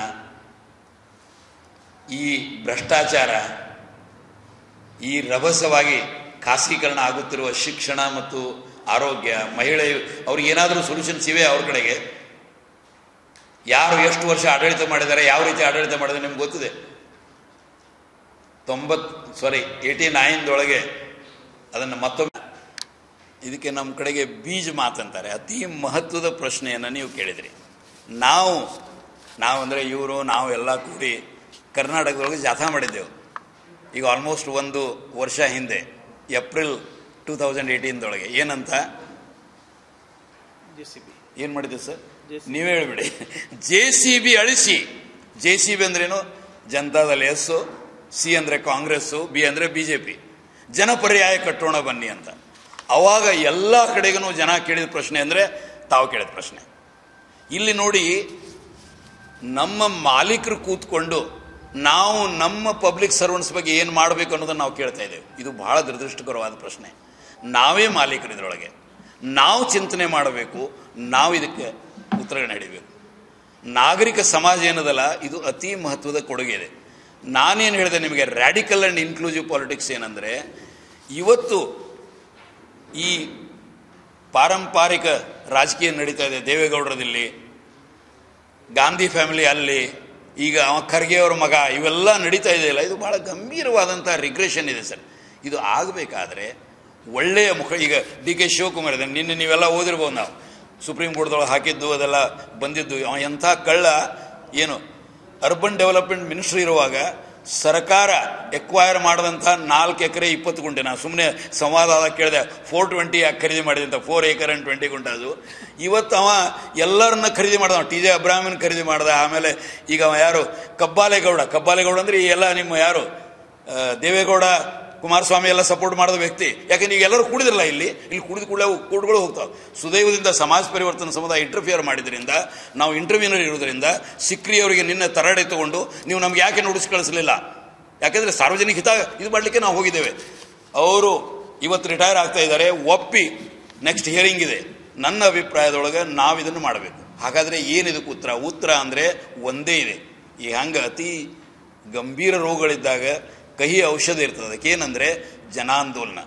ಈ ಭ್ರಷ್ಟಾಚಾರ ಈ ರಭಸವಾಗಿ ಖಾಸಗೀಕರಣ ಆಗುತ್ತಿರುವ ಶಿಕ್ಷಣ ಮತ್ತು ಆರೋಗ್ಯ ಮಹಿಳೆ ಅವ್ರಿಗೆ ಏನಾದರೂ ಸೊಲ್ಯೂಷನ್ಸ್ ಇವೆ ಅವ್ರ ಕಡೆಗೆ ಯಾರು ಎಷ್ಟು ವರ್ಷ ಆಡಳಿತ ಮಾಡಿದ್ದಾರೆ ಯಾವ ರೀತಿ ಆಡಳಿತ ಮಾಡಿದ್ದಾರೆ ನಿಮ್ಗೆ ಗೊತ್ತಿದೆ ತೊಂಬತ್ ಸಾರಿ ಏಯ್ಟಿ ನೈನ್ದೊಳಗೆ ಅದನ್ನು ಮತ್ತೊಮ್ಮೆ ಇದಕ್ಕೆ ನಮ್ಮ ಕಡೆಗೆ ಬೀಜ ಮಾತಂತಾರೆ ಅತಿ ಮಹತ್ವದ ಪ್ರಶ್ನೆಯನ್ನು ನೀವು ಕೇಳಿದ್ರಿ ನಾವು ನಾವು ಅಂದರೆ ಇವರು ನಾವು ಎಲ್ಲ ಕೂಡಿ ಕರ್ನಾಟಕದೊಳಗೆ ಜಾಥಾ ಮಾಡಿದ್ದೆವು ಈಗ ಆಲ್ಮೋಸ್ಟ್ ಒಂದು ವರ್ಷ ಹಿಂದೆ ಏಪ್ರಿಲ್ ಟೂ ತೌಸಂಡ್ ಏಯ್ಟೀನ್ದೊಳಗೆ ಏನಂತ ಜೆ ಸಿ ಬಿ ಏನು ಮಾಡಿದ್ದೆ ಸರ್ JCB. ನೀವೇ ಹೇಳ್ಬಿಡಿ ಜೆ ಸಿ ಬಿ ಅಳಿಸಿ ಜೆ ಸಿ ಬಿ ಅಂದ್ರೇನು ಜನತಾದಳ ಎಸ್ಸು ಸಿ ಅಂದರೆ ಕಾಂಗ್ರೆಸ್ಸು ಬಿ ಅಂದರೆ ಬಿ ಜೆ ಪಿ ಜನಪರ್ಯಾಯ ಕಟ್ಟೋಣ ಬನ್ನಿ ಅಂತ ಅವಾಗ ಎಲ್ಲ ಕಡೆಗೂ ಜನ ಕೇಳಿದ ಪ್ರಶ್ನೆ ಅಂದರೆ ತಾವು ಕೇಳಿದ ಪ್ರಶ್ನೆ ಇಲ್ಲಿ ನೋಡಿ ನಮ್ಮ ಮಾಲೀಕರು ಕೂತ್ಕೊಂಡು ನಾವು ನಮ್ಮ ಪಬ್ಲಿಕ್ ಸರ್ವೆಂಟ್ಸ್ ಬಗ್ಗೆ ಏನು ಮಾಡಬೇಕು ಅನ್ನೋದನ್ನು ನಾವು ಕೇಳ್ತಾ ಇದ್ದೇವೆ ಇದು ಬಹಳ ದುರದೃಷ್ಟಕರವಾದ ಪ್ರಶ್ನೆ ನಾವೇ ಮಾಲೀಕರು ಇದರೊಳಗೆ ನಾವು ಚಿಂತನೆ ಮಾಡಬೇಕು ನಾವು ಇದಕ್ಕೆ ಉತ್ತರಗಳನ್ನು ಹಿಡಿಬೇಕು ನಾಗರಿಕ ಸಮಾಜ ಏನದಲ್ಲ ಇದು ಅತಿ ಮಹತ್ವದ ಕೊಡುಗೆ ಇದೆ ನಾನೇನು ಹೇಳಿದೆ ನಿಮಗೆ ರ್ಯಾಡಿಕಲ್ ಆ್ಯಂಡ್ ಇನ್ಕ್ಲೂಸಿವ್ ಪಾಲಿಟಿಕ್ಸ್ ಏನಂದರೆ ಇವತ್ತು ಈ ಪಾರಂಪರಿಕ ರಾಜಕೀಯ ನಡೀತಾ ಇದೆ ದೇವೇಗೌಡರದಲ್ಲಿ ಗಾಂಧಿ ಫ್ಯಾಮಿಲಿ ಅಲ್ಲಿ ಈಗ ಅವ ಖರ್ಗೆ ಅವ್ರ ಮಗ ಇವೆಲ್ಲ ನಡೀತಾ ಇದೆಯಲ್ಲ ಇದು ಬಹಳ ಗಂಭೀರವಾದಂಥ ರಿಗ್ರೆಷನ್ ಇದೆ ಸರ್ ಇದು ಆಗಬೇಕಾದ್ರೆ ಒಳ್ಳೆಯ ಮುಖ ಈಗ ಡಿ ಕೆ ಶಿವಕುಮಾರ್ ಇದೆ ನಿನ್ನೆ ನೀವೆಲ್ಲ ಓದಿರ್ಬೋದು ನಾವು ಸುಪ್ರೀಂ ಕೋರ್ಟ್ದೊಳಗೆ ಹಾಕಿದ್ದು ಅದೆಲ್ಲ ಬಂದಿದ್ದು ಅವ ಎಂಥ ಕಳ್ಳ ಏನು ಅರ್ಬನ್ ಡೆವಲಪ್ಮೆಂಟ್ ಮಿನಿಸ್ಟ್ರಿ ಇರುವಾಗ ಸರ್ಕಾರ ಎಕ್ವೈರ್ ಮಾಡಿದಂಥ ನಾಲ್ಕು ಎಕರೆ ಇಪ್ಪತ್ತು ಗುಂಟೆ ನಾನು ಸುಮ್ಮನೆ ಸಂವಾದ ಆದಾಗ ಕೇಳಿದೆ ಫೋರ್ ಟ್ವೆಂಟಿ ಯಾಕೆ ಖರೀದಿ ಮಾಡಿದಂಥ ಫೋರ್ ಏಕರ್ ಆ್ಯಂಡ್ ಟ್ವೆಂಟಿ ಗುಂಟೆ ಅದು ಇವತ್ತು ಅವ ಎಲ್ಲರನ್ನ ಖರೀದಿ ಮಾಡ್ದ ಟಿ ಜೆ ಅಬ್ರಾಹ್ಮನ್ ಖರೀದಿ ಮಾಡ್ದ ಆಮೇಲೆ ಈಗ ಅವ ಯಾರು ಕಬ್ಬಾಲೇಗೌಡ ಕಬ್ಬಾಲೇಗೌಡ ಅಂದ್ರೆ ಈ ಎಲ್ಲ ನಿಮ್ಮ ಯಾರು ಆ, ದೇವೇಗೌಡ ಕುಮಾರಸ್ವಾಮಿ ಎಲ್ಲ ಸಪೋರ್ಟ್ ಮಾಡಿದ ವ್ಯಕ್ತಿ ಯಾಕಂದ್ರೆ ಈಗ ಎಲ್ಲರೂ ಕುಡಿದಿರಲ್ಲ ಇಲ್ಲಿ ಇಲ್ಲಿ ಕುಡಿದು ಕೂಡಲೇ ಕೋರ್ಟ್ಗಳು ಹೋಗ್ತಾವೆ ಸುದೈವದಿಂದ ಸಮಾಜ ಪರಿವರ್ತನ ಸಮುದಾಯ ಇಂಟರ್ಫಿಯರ್ ಮಾಡಿದ್ರಿಂದ ನಾವು ಇಂಟರ್ವ್ಯೂನರ್ ಇರೋದ್ರಿಂದ ಸಿಕ್ರಿ ಅವರಿಗೆ ನಿನ್ನೆ ತರಾಡೆ ತಗೊಂಡು ನೀವು ನಮ್ಗೆ ಯಾಕೆ ನೋಟಿಸ್ ಕಳಿಸಲಿಲ್ಲ ಯಾಕಂದ್ರೆ ಸಾರ್ವಜನಿಕ ಹಿತ ಇದು ಮಾಡಲಿಕ್ಕೆ ನಾವು ಹೋಗಿದ್ದೇವೆ ಅವರು ಇವತ್ತು ರಿಟೈರ್ ಆಗ್ತಾ ಇದ್ದಾರೆ ಒಪ್ಪಿ ನೆಕ್ಸ್ಟ್ ಹಿಯರಿಂಗ್ ಇದೆ ನನ್ನ ಅಭಿಪ್ರಾಯದೊಳಗೆ ನಾವು ಇದನ್ನು ಮಾಡಬೇಕು ಹಾಗಾದರೆ ಏನಿದಕ್ಕೆ ಉತ್ತರ ಉತ್ತರ ಅಂದರೆ ಒಂದೇ ಇದೆ ಈ ಹಂಗೆ ಅತಿ ಗಂಭೀರ ರೋಗಗಳಿದ್ದಾಗ ಕಹಿ ಔಷಧ ಇರ್ತದೆ ಅದಕ್ಕೆ ಏನಂದರೆ ಜನಾಂದೋಲನ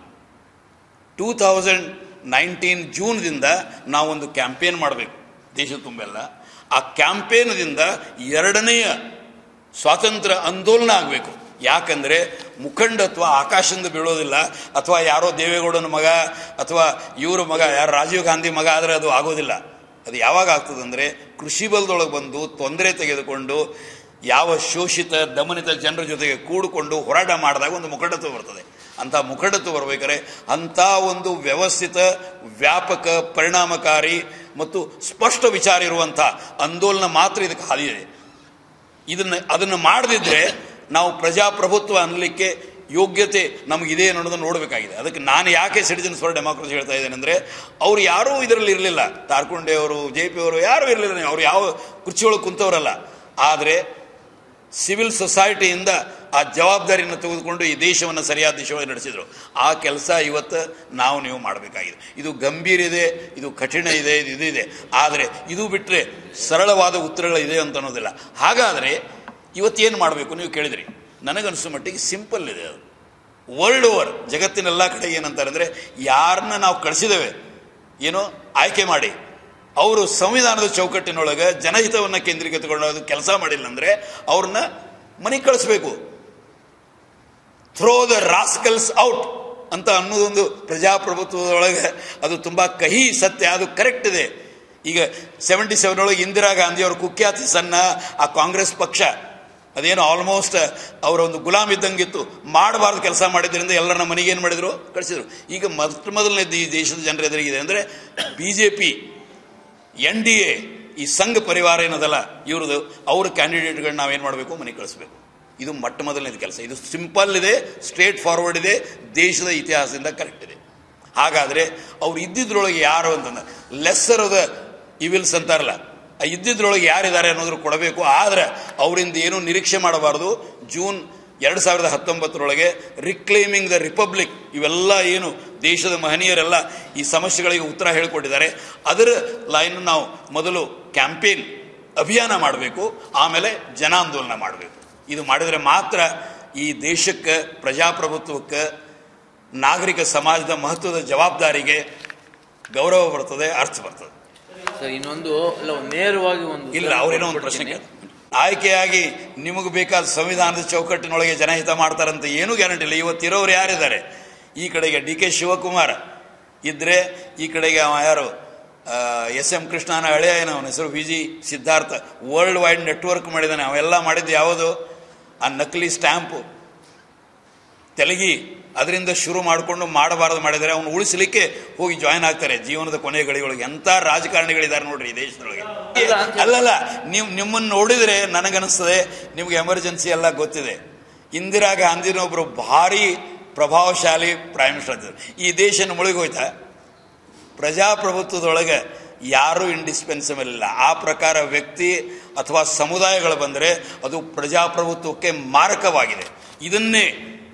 ಟೂ ತೌಸಂಡ್ ನೈನ್ಟೀನ್ ಜೂನ್ದಿಂದ ನಾವೊಂದು ಕ್ಯಾಂಪೇನ್ ಮಾಡಬೇಕು ದೇಶ ತುಂಬೆಲ್ಲ ಆ ಕ್ಯಾಂಪೇನ್ದಿಂದ ಎರಡನೆಯ ಸ್ವಾತಂತ್ರ್ಯ ಆಂದೋಲನ ಆಗಬೇಕು ಯಾಕಂದರೆ ಮುಖಂಡತ್ವ ಆಕಾಶದಿಂದ ಬೀಳೋದಿಲ್ಲ ಅಥವಾ ಯಾರೋ ದೇವೇಗೌಡನ ಮಗ ಅಥವಾ ಇವರ ಮಗ ಯಾರು ರಾಜೀವ್ ಗಾಂಧಿ ಮಗ ಆದರೆ ಅದು ಆಗೋದಿಲ್ಲ ಅದು ಯಾವಾಗ ಆಗ್ತದಂದರೆ ಕೃಷಿ ಬಲದೊಳಗೆ ಬಂದು ತೊಂದರೆ ತೆಗೆದುಕೊಂಡು ಯಾವ ಶೋಷಿತ ದಮನಿತ ಜನರ ಜೊತೆಗೆ ಕೂಡಿಕೊಂಡು ಹೋರಾಟ ಮಾಡಿದಾಗ ಒಂದು ಮುಖಂಡತ್ವ ಬರ್ತದೆ ಅಂಥ ಮುಖಂಡತ್ವ ಬರಬೇಕಾದ್ರೆ ಅಂಥ ಒಂದು ವ್ಯವಸ್ಥಿತ ವ್ಯಾಪಕ ಪರಿಣಾಮಕಾರಿ ಮತ್ತು ಸ್ಪಷ್ಟ ವಿಚಾರ ಇರುವಂಥ ಆಂದೋಲನ ಮಾತ್ರ ಇದಕ್ಕೆ ಹಾದಿ ಇದೆ ಇದನ್ನು ಅದನ್ನು ಮಾಡದಿದ್ದರೆ ನಾವು ಪ್ರಜಾಪ್ರಭುತ್ವ ಅನ್ನಲಿಕ್ಕೆ ಯೋಗ್ಯತೆ ನಮಗಿದೆ ಅನ್ನೋದನ್ನು ನೋಡಬೇಕಾಗಿದೆ ಅದಕ್ಕೆ ನಾನು ಯಾಕೆ ಸಿಟಿಜನ್ಸ್ ಫಾರ್ ಡೆಮಾಕ್ರಸಿ ಹೇಳ್ತಾ ಇದ್ದೇನೆ ಅಂದರೆ ಅವ್ರು ಯಾರೂ ಇದರಲ್ಲಿ ಇರಲಿಲ್ಲ ತಾರ್ಕೊಂಡೆ ಅವರು ಜೆ ಪಿ ಅವರು ಯಾರೂ ಇರಲಿಲ್ಲ ಅವ್ರು ಯಾವ ಕುರ್ಚಿಯೊಳಗೆ ಕುಂತವರಲ್ಲ ಆದರೆ ಸಿವಿಲ್ ಸೊಸೈಟಿಯಿಂದ ಆ ಜವಾಬ್ದಾರಿಯನ್ನು ತೆಗೆದುಕೊಂಡು ಈ ದೇಶವನ್ನು ಸರಿಯಾದ ದಿಶೆಯೊಳಗೆ ನಡೆಸಿದರು ಆ ಕೆಲಸ ಇವತ್ತು ನಾವು ನೀವು ಮಾಡಬೇಕಾಗಿದೆ ಇದು ಗಂಭೀರ ಇದೆ ಇದು ಕಠಿಣ ಇದೆ ಇದು ಇದು ಇದೆ ಆದರೆ ಇದು ಬಿಟ್ಟರೆ ಸರಳವಾದ ಉತ್ತರಗಳಿದೆ ಅಂತ ಅನ್ನೋದಿಲ್ಲ ಹಾಗಾದರೆ ಇವತ್ತೇನು ಮಾಡಬೇಕು ನೀವು ಕೇಳಿದ್ರಿ ನನಗನ್ಸೋ ಮಟ್ಟಿಗೆ ಸಿಂಪಲ್ ಇದೆ ಅದು ವರ್ಲ್ಡ್ ಓವರ್ ಜಗತ್ತಿನೆಲ್ಲ ಕಡೆ ಏನಂತಾರೆ ಅಂದರೆ ಯಾರನ್ನ ನಾವು ಕಳಿಸಿದ್ದೇವೆ ಏನೋ ಆಯ್ಕೆ ಮಾಡಿ ಅವರು ಸಂವಿಧಾನದ ಚೌಕಟ್ಟಿನೊಳಗೆ ಜನಹಿತವನ್ನು ಕೇಂದ್ರೀಕೃತಗೊಂಡು ಕೆಲಸ ಮಾಡಿಲ್ಲ ಅಂದರೆ ಅವ್ರನ್ನ ಮನೆಗೆ ಕಳಿಸ್ಬೇಕು ಥ್ರೋ ದ ರಾಸ್ಕಲ್ಸ್ ಔಟ್ ಅಂತ ಅನ್ನೋದೊಂದು ಪ್ರಜಾಪ್ರಭುತ್ವದೊಳಗೆ ಅದು ತುಂಬ ಕಹಿ ಸತ್ಯ ಅದು ಕರೆಕ್ಟ್ ಇದೆ ಈಗ ಸೆವೆಂಟಿ ಸೆವೆನ್ ಒಳಗೆ ಇಂದಿರಾ ಗಾಂಧಿ ಅವ್ರ ಕುಖ್ಯಾತಿ ಸಣ್ಣ ಆ ಕಾಂಗ್ರೆಸ್ ಪಕ್ಷ ಅದೇನು ಆಲ್ಮೋಸ್ಟ್ ಅವರ ಒಂದು ಗುಲಾಮ್ ಇದ್ದಂಗಿತ್ತು ಮಾಡಬಾರ್ದು ಕೆಲಸ ಮಾಡಿದ್ರಿಂದ ಎಲ್ಲರನ್ನ ಮನೆಗೆ ಏನು ಮಾಡಿದ್ರು ಕಳಿಸಿದ್ರು ಈಗ ಮೊಟ್ಟ ಮೊದಲನೇದು ಈ ದೇಶದ ಜನರ ಎದುರಿಗಿದೆ ಅಂದರೆ B J P N D A ಈ ಸಂಘ ಪರಿವಾರ ಏನದಲ್ಲ ಇವ್ರದ್ದು ಅವ್ರ ಕ್ಯಾಂಡಿಡೇಟ್ಗಳನ್ನ ನಾವೇನು ಮಾಡಬೇಕು ಮನೆಗೆ ಕಳಿಸ್ಬೇಕು ಇದು ಮೊಟ್ಟ ಮೊದಲನೇದು ಕೆಲಸ ಇದು ಸಿಂಪಲ್ ಇದೆ ಸ್ಟ್ರೇಟ್ ಫಾರ್ವರ್ಡ್ ಇದೆ ದೇಶದ ಇತಿಹಾಸದಿಂದ ಕರೆಕ್ಟ್ ಇದೆ ಹಾಗಾದರೆ ಅವ್ರು ಇದ್ದಿದ್ರೊಳಗೆ ಯಾರು ಅಂತಂದ್ರೆ ಲೆಸ್ಸರ್ ದ ಇವಿಲ್ಸ್ ಅಂತಾರಲ್ಲ ಆ ಇದ್ದಿದ್ರೊಳಗೆ ಯಾರಿದ್ದಾರೆ ಅನ್ನೋದ್ರ ಕೊಡಬೇಕು ಆದರೆ ಅವರಿಂದ ಏನೂ ನಿರೀಕ್ಷೆ ಮಾಡಬಾರ್ದು ಜೂನ್ ಎರಡು ಸಾವಿರದ ಹತ್ತೊಂಬತ್ತರೊಳಗೆ ರಿಕ್ಲೈಮಿಂಗ್ ದ ರಿಪಬ್ಲಿಕ್ ಇವೆಲ್ಲ ಏನು ದೇಶದ ಮಹನೀಯರೆಲ್ಲ ಈ ಸಮಸ್ಯೆಗಳಿಗೆ ಉತ್ತರ ಹೇಳಿಕೊಟ್ಟಿದ್ದಾರೆ ಅದರ ಲೈನ್ ನಾವು ಮೊದಲು ಕ್ಯಾಂಪೇನ್ ಅಭಿಯಾನ ಮಾಡಬೇಕು ಆಮೇಲೆ ಜನಾಂದೋಲನ ಮಾಡಬೇಕು ಇದು ಮಾಡಿದರೆ ಮಾತ್ರ ಈ ದೇಶಕ್ಕೆ ಪ್ರಜಾಪ್ರಭುತ್ವಕ್ಕೆ ನಾಗರಿಕ ಸಮಾಜದ ಮಹತ್ವದ ಜವಾಬ್ದಾರಿಗೆ ಗೌರವ ಬರ್ತದೆ ಅರ್ಥ ಬರ್ತದೆ ಸರ್ ಇನ್ನೊಂದು ಅಲ್ಲ ಒಂದು ನೇರವಾಗಿ ಒಂದು ಇಲ್ಲ ಅವರೇನೋ ಒಂದು ಪ್ರಶ್ನೆ ಕೇಳ್ತಾರೆ. ಆಯ್ಕೆಯಾಗಿ ನಿಮಗೆ ಬೇಕಾದ ಸಂವಿಧಾನದ ಚೌಕಟ್ಟಿನೊಳಗೆ ಜನಹಿತ ಮಾಡ್ತಾರಂತ ಏನೂ ಗ್ಯಾರಂಟಿ ಇಲ್ಲ ಇವತ್ತಿರೋರು ಯಾರಿದ್ದಾರೆ ಈ ಕಡೆಗೆ ಡಿ ಕೆ ಶಿವಕುಮಾರ್ ಇದ್ರೆ ಈ ಕಡೆಗೆ ಅವ ಯಾರು ಎಸ್ ಎಂ ಕೃಷ್ಣನ ಹಳೆಯ ಏನು ಅವನ ಹೆಸರು V G Siddhartha world wide network ಮಾಡಿದ್ದಾನೆ ಅವೆಲ್ಲ ಮಾಡಿದ್ದು ಯಾವುದು ಆ ನಕಲಿ ಸ್ಟ್ಯಾಂಪು ತೆಲಗಿ ಅದರಿಂದ ಶುರು ಮಾಡಿಕೊಂಡು ಮಾಡಬಾರದು ಮಾಡಿದರೆ ಅವನು ಉಳಿಸಲಿಕ್ಕೆ ಹೋಗಿ ಜಾಯ್ನ್ ಆಗ್ತಾರೆ ಜೀವನದ ಕೊನೆ ಗಳಿಗೊಳಗೆ ಎಂಥ ರಾಜಕಾರಣಿಗಳಿದ್ದಾರೆ ನೋಡ್ರಿ ಈ ದೇಶದೊಳಗೆ ಅಲ್ಲಲ್ಲ ನೀವು ನಿಮ್ಮನ್ನು ನೋಡಿದರೆ ನನಗನ್ನಿಸ್ತದೆ ನಿಮ್ಗೆ ಎಮರ್ಜೆನ್ಸಿ ಎಲ್ಲ ಗೊತ್ತಿದೆ ಇಂದಿರಾ ಗಾಂಧಿನೊಬ್ಬರು ಭಾರಿ ಪ್ರಭಾವಶಾಲಿ ಪ್ರೈಮ್ ಮಿನಿಸ್ಟರ್ ಆಗಿದ್ರು ಈ ದೇಶನ ಮುಳುಗೋಯ್ತಾ ಪ್ರಜಾಪ್ರಭುತ್ವದೊಳಗೆ ಯಾರೂ ಇಂಡಿಸ್ಪೆನ್ಸಿಬಲ್ ಇಲ್ಲ ಆ ಪ್ರಕಾರ ವ್ಯಕ್ತಿ ಅಥವಾ ಸಮುದಾಯಗಳು ಬಂದರೆ ಅದು ಪ್ರಜಾಪ್ರಭುತ್ವಕ್ಕೆ ಮಾರಕವಾಗಿದೆ ಇದನ್ನೇ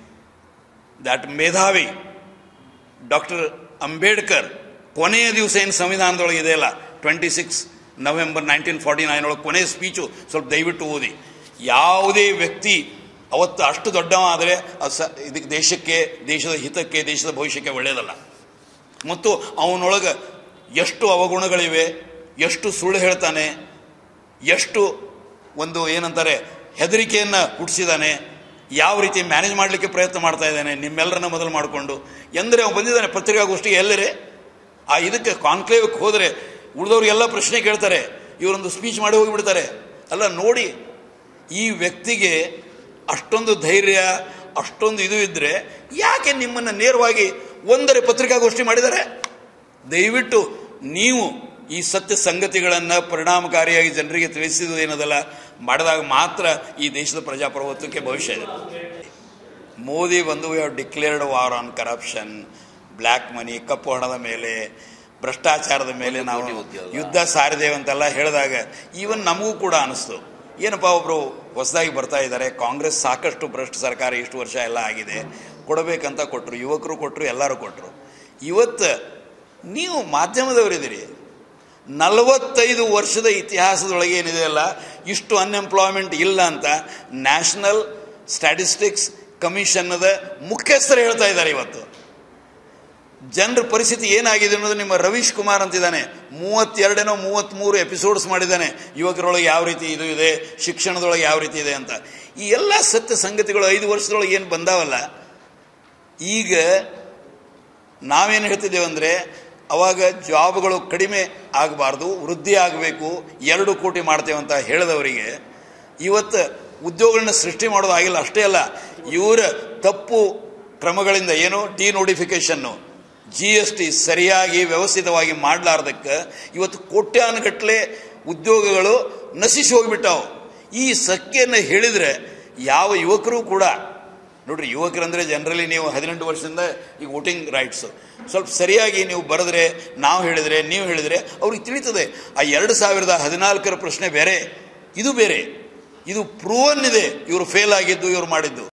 ದಾಟ್ ಮೇಧಾವಿ ಡಾಕ್ಟರ್ ಅಂಬೇಡ್ಕರ್ ಕೊನೆಯ ದಿವಸ ಏನು ಸಂವಿಧಾನದೊಳಗೆ ಇದೆಯಲ್ಲ twenty six November nineteen forty nine ಒಳಗೆ ಕೊನೆಯ ಸ್ಪೀಚು ಸ್ವಲ್ಪ ದಯವಿಟ್ಟು ಓದಿ ಯಾವುದೇ ವ್ಯಕ್ತಿ ಅವತ್ತು ಅಷ್ಟು ದೊಡ್ಡವ ಆದರೆ ಅದು ಸ ಇದಕ್ಕೆ ದೇಶಕ್ಕೆ ದೇಶದ ಹಿತಕ್ಕೆ ದೇಶದ ಭವಿಷ್ಯಕ್ಕೆ ಒಳ್ಳೆಯದಲ್ಲ ಮತ್ತು ಅವನೊಳಗೆ ಎಷ್ಟು ಅವಗುಣಗಳಿವೆ ಎಷ್ಟು ಸುಳ್ಳು ಹೇಳ್ತಾನೆ ಎಷ್ಟು ಒಂದು ಏನಂತಾರೆ ಹೆದರಿಕೆಯನ್ನು ಹುಟ್ಟಿಸಿದಾನೆ ಯಾವ ರೀತಿ ಮ್ಯಾನೇಜ್ ಮಾಡಲಿಕ್ಕೆ ಪ್ರಯತ್ನ ಮಾಡ್ತಾ ಇದ್ದಾನೆ ನಿಮ್ಮೆಲ್ಲರನ್ನ ಮೊದಲು ಮಾಡಿಕೊಂಡು ಎಂದರೆ ಅವನು ಬಂದಿದ್ದಾನೆ ಪತ್ರಿಕಾಗೋಷ್ಠಿಗೆ ಎಲ್ಲರೇ ಆ ಇದಕ್ಕೆ ಕಾನ್ಕ್ಲೇವ್ಗೆ ಹೋದರೆ ಉಳಿದವ್ರಿಗೆಲ್ಲ ಪ್ರಶ್ನೆ ಕೇಳ್ತಾರೆ ಇವರೊಂದು ಸ್ಪೀಚ್ ಮಾಡಿ ಹೋಗಿಬಿಡ್ತಾರೆ ಅಲ್ಲ ನೋಡಿ ಈ ವ್ಯಕ್ತಿಗೆ ಅಷ್ಟೊಂದು ಧೈರ್ಯ ಅಷ್ಟೊಂದು ಇದು ಇದ್ದರೆ ಯಾಕೆ ನಿಮ್ಮನ್ನು ನೇರವಾಗಿ ಒಂದರೆ ಪತ್ರಿಕಾಗೋಷ್ಠಿ ಮಾಡಿದ್ದಾರೆ ದಯವಿಟ್ಟು ನೀವು ಈ ಸತ್ಯ ಸಂಗತಿಗಳನ್ನು ಪರಿಣಾಮಕಾರಿಯಾಗಿ ಜನರಿಗೆ ತಿಳಿಸಿದ್ದು ಏನದಲ್ಲ ಮಾಡಿದಾಗ ಮಾತ್ರ ಈ ದೇಶದ ಪ್ರಜಾಪ್ರಭುತ್ವಕ್ಕೆ ಭವಿಷ್ಯ ಇದೆ ಮೋದಿ ಬಂದು we have declared war on corruption black money ಕಪ್ಪು ಹಣದ ಮೇಲೆ ಭ್ರಷ್ಟಾಚಾರದ ಮೇಲೆ ನಾವು ಯುದ್ಧ ಸಾರಿದೇವೆ ಅಂತೆಲ್ಲ ಹೇಳಿದಾಗ ಈವನ್ ನಮಗೂ ಕೂಡ ಅನಿಸ್ತು ಏನಪ್ಪ ಒಬ್ಬರು ಹೊಸದಾಗಿ ಬರ್ತಾ ಇದ್ದಾರೆ ಕಾಂಗ್ರೆಸ್ ಸಾಕಷ್ಟು ಭ್ರಷ್ಟ ಸರ್ಕಾರ ಇಷ್ಟು ವರ್ಷ ಎಲ್ಲ ಆಗಿದೆ ಕೊಡಬೇಕಂತ ಕೊಟ್ಟರು ಯುವಕರು ಕೊಟ್ಟರು ಎಲ್ಲರೂ ಕೊಟ್ಟರು ಇವತ್ತು ನೀವು ಮಾಧ್ಯಮದವರಿದ್ದೀರಿ ನಲವತ್ತೈದು ವರ್ಷದ ಇತಿಹಾಸದೊಳಗೆ ಏನಿದೆಯಲ್ಲ ಇಷ್ಟು ಅನ್ಎಂಪ್ಲಾಯ್ಮೆಂಟ್ ಇಲ್ಲ ಅಂತ ನ್ಯಾಷನಲ್ ಸ್ಟ್ಯಾಟಿಸ್ಟಿಕ್ಸ್ ಕಮಿಷನ್ನದ ಮುಖ್ಯಸ್ಥರು ಹೇಳ್ತಾ ಇದ್ದಾರೆ ಇವತ್ತು ಜನರ ಪರಿಸ್ಥಿತಿ ಏನಾಗಿದೆ ಅನ್ನೋದು ನಿಮ್ಮ ರವೀಶ್ ಕುಮಾರ್ ಅಂತಿದ್ದಾನೆ ಮೂವತ್ತೆರಡೇನೋ ಮೂವತ್ತ್ಮೂರು ಎಪಿಸೋಡ್ಸ್ ಮಾಡಿದ್ದಾನೆ ಯುವಕರೊಳಗೆ ಯಾವ ರೀತಿ ಇದು ಇದೆ ಶಿಕ್ಷಣದೊಳಗೆ ಯಾವ ರೀತಿ ಇದೆ ಅಂತ ಈ ಎಲ್ಲ ಸತ್ಯ ಸಂಗತಿಗಳು ಐದು ವರ್ಷದೊಳಗೆ ಏನು ಬಂದಾವಲ್ಲ ಈಗ ನಾವೇನು ಹೇಳ್ತಿದ್ದೇವೆ ಅಂದರೆ ಅವಾಗ ಜಾಬ್ಗಳು ಕಡಿಮೆ ಆಗಬಾರ್ದು ವೃದ್ಧಿ ಆಗಬೇಕು ಎರಡು ಕೋಟಿ ಮಾಡ್ತೇವೆ ಅಂತ ಹೇಳಿದವರಿಗೆ ಇವತ್ತು ಉದ್ಯೋಗಗಳನ್ನ ಸೃಷ್ಟಿ ಮಾಡೋದು ಆಗಿಲ್ಲ ಅಷ್ಟೇ ಅಲ್ಲ ಇವರ ತಪ್ಪು ಕ್ರಮಗಳಿಂದ ಏನು ಡಿನೋಟಿಫಿಕೇಷನ್ನು ಜಿ ಎಸ್ ಟಿ ಸರಿಯಾಗಿ ವ್ಯವಸ್ಥಿತವಾಗಿ ಮಾಡಲಾರ್ದಕ್ಕೆ ಇವತ್ತು ಕೋಟ್ಯಾನುಗಟ್ಟಲೆ ಉದ್ಯೋಗಗಳು ನಶಿಸಿ ಹೋಗಿಬಿಟ್ಟಾವು ಈ ಸತ್ಯವನ್ನು ಹೇಳಿದರೆ ಯಾವ ಯುವಕರು ಕೂಡ ನೋಡ್ರಿ ಯುವಕರಂದರೆ ಜನರಲಿ ನೀವು ಹದಿನೆಂಟು ವರ್ಷದಿಂದ ಈಗ ವೋಟಿಂಗ್ ರೈಟ್ಸು ಸ್ವಲ್ಪ ಸರಿಯಾಗಿ ನೀವು ಬರೆದ್ರೆ ನಾವು ಹೇಳಿದರೆ ನೀವು ಹೇಳಿದರೆ ಅವ್ರಿಗೆ ತಿಳಿತದೆ ಆ ಎರಡು ಸಾವಿರದ ಹದಿನಾಲ್ಕರ ಪ್ರಶ್ನೆ ಬೇರೆ ಇದು ಬೇರೆ ಇದು ಪ್ರೂವನ್ ಇದೆ ಇವರು ಫೇಲ್ ಆಗಿದ್ದು ಇವರು ಮಾಡಿದ್ದು